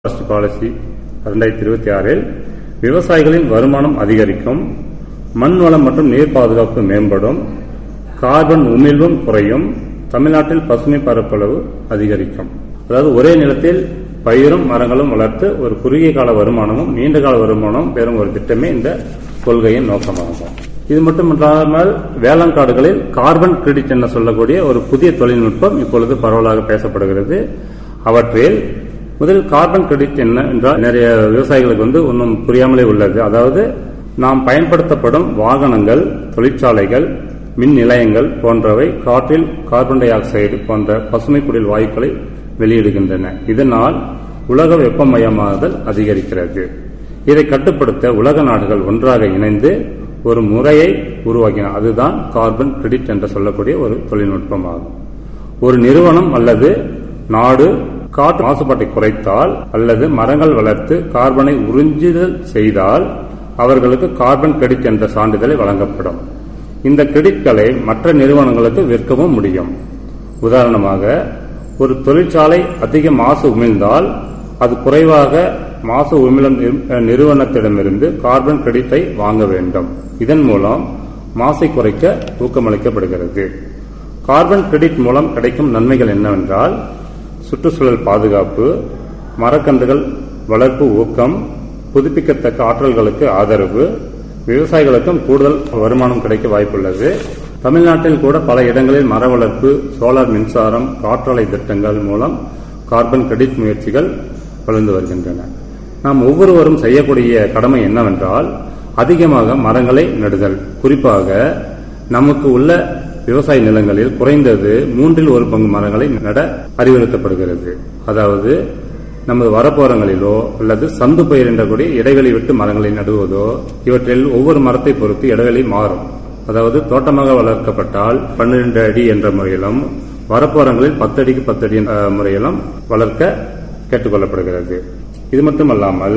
Forest policy ரெண்டாயிரத்தி இருபத்தி ஆறில் விவசாயிகளின் வருமானம் அதிகரிக்கும் மண் வளம் மற்றும் நீர் பாதுகாப்பு மேம்படும் கார்பன் உமிழ்வும் குறையும் தமிழ்நாட்டில் பசுமை பரப்பளவு அதிகரிக்கும் அதாவது ஒரே நிலத்தில் பயிரும் மரங்களும் வளர்த்து ஒரு குறுகிய கால வருமானமும் நீண்ட கால வருமானமும் பெறும் ஒரு திட்டமே இந்த கொள்கையின் நோக்கமாகும் இது மட்டுமல்லாமல் வேளாண் காடுகளில் கார்பன் கிரெடிட் என சொல்லக்கூடிய ஒரு புதிய தொழில்நுட்பம் இப்பொழுது பரவலாக பேசப்படுகிறது அவற்றில் முதலில் கார்பன் கிரெடிட் என்ன என்றால் நிறைய விவசாயிகளுக்கு வந்து ஒன்றும் புரியாமலே உள்ளது அதாவது நாம் பயன்படுத்தப்படும் வாகனங்கள் தொழிற்சாலைகள் மின் நிலையங்கள் போன்றவை காற்றில் கார்பன் டை ஆக்சைடு போன்ற பசுமை குடில் வாயுக்களை வெளியிடுகின்றன இதனால் உலக வெப்பமயமாதல் அதிகரிக்கிறது இதை கட்டுப்படுத்த உலக நாடுகள் ஒன்றாக இணைந்து ஒரு முறையை உருவாக்கின அதுதான் கார்பன் கிரெடிட் என்று சொல்லக்கூடிய ஒரு தொழில்நுட்பமாகும் ஒரு நிறுவனம் அல்லது நாடு காற்று மாசுபாட்டை குறைத்தால் அல்லது மரங்கள் வளர்த்து கார்பனை உறிஞ்சுதல் செய்தால் அவர்களுக்கு கார்பன் கிரெடிட் என்ற சான்றிதழை வழங்கப்படும் இந்த கிரெடிட்களை மற்ற நிறுவனங்களுக்கு விற்கவும் முடியும் உதாரணமாக ஒரு தொழிற்சாலை அதிக மாசு உமிழ்ந்தால் அது குறைவாக மாசு உமிழும் நிறுவனத்திடமிருந்து கார்பன் கிரெடிட்டை வாங்க வேண்டும் இதன் மூலம் மாசை குறைக்க ஊக்கமளிக்கப்படுகிறது கார்பன் கிரெடிட் மூலம் கிடைக்கும் நன்மைகள் என்னவென்றால் சுற்றுச்சூழல் பாதுகாப்பு மரக்கன்றுகள் வளர்ப்பு ஊக்கம் புதுப்பிக்கத்தக்க ஆற்றல்களுக்கு ஆதரவு விவசாயிகளுக்கும் கூடுதல் வருமானம் கிடைக்க வாய்ப்புள்ளது தமிழ்நாட்டில் கூட பல இடங்களில் மர வளர்ப்பு சோலார் மின்சாரம் காற்றாலை திட்டங்கள் மூலம் கார்பன் கிரெடிட் முயற்சிகள் வளர்ந்து வருகின்றன நாம் ஒவ்வொருவரும் செய்யக்கூடிய கடமை என்னவென்றால் அதிகமாக மரங்களை நடுதல் குறிப்பாக நமக்கு உள்ள விவசாய நிலங்களில் குறைந்தது மூன்றில் ஒரு பங்கு மரங்களை நட அறிவுறுத்தப்படுகிறது அதாவது நமது வரப்போரங்களிலோ அல்லது சந்து பயிர் என்றக்கூடிய இடைவெளி விட்டு மரங்களை நடுவதோ இவற்றில் ஒவ்வொரு மரத்தை பொறுத்து இடைவெளி மாறும் அதாவது தோட்டமாக வளர்க்கப்பட்டால் பன்னிரண்டு அடி என்ற முறையிலும் வரப்போரங்களில் பத்து அடிக்கு பத்து அடி என்ற முறையிலும் வளர்க்க கேட்டுக்கொள்ளப்படுகிறது இது மட்டுமல்லாமல்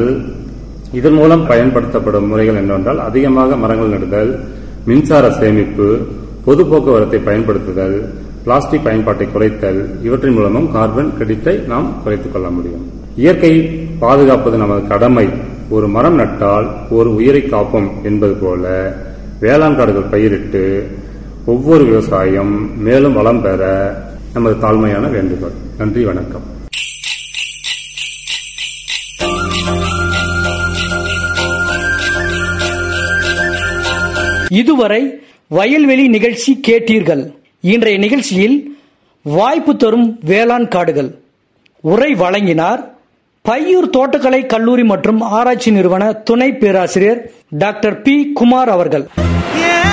இதன் மூலம் பயன்படுத்தப்படும் முறைகள் என்னவென்றால் அதிகமாக மரங்கள் நடுதல் மின்சார சேமிப்பு பொது போக்குவரத்தை பயன்படுத்துதல் பிளாஸ்டிக் பயன்பாட்டை குறைத்தல் இவற்றின் மூலமும் கார்பன் கிரெடிட்டை நாம் குறைத்துக் கொள்ள முடியும் இயற்கை பாதுகாப்பது நமது கடமை ஒரு மரம் நட்டால் ஒரு உயிரை காப்போம் என்பது போல வேளாண் காடுகள் பயிரிட்டு ஒவ்வொரு விவசாயம் மேலும் வளம் பெற நமது தாழ்மையான வேண்டுகோள் நன்றி வணக்கம் இதுவரை வயல்வெளி நிகழ்ச்சி கேட்டீர்கள் இன்றைய நிகழ்ச்சியில் வாய்ப்பு தரும் வேளாண் காடுகள் உரை வழங்கினார் பையூர் தோட்டக்கலை கல்லூரி மற்றும் ஆராய்ச்சி நிறுவன துணை பேராசிரியர் டாக்டர் பி குமார் அவர்கள் Yeah.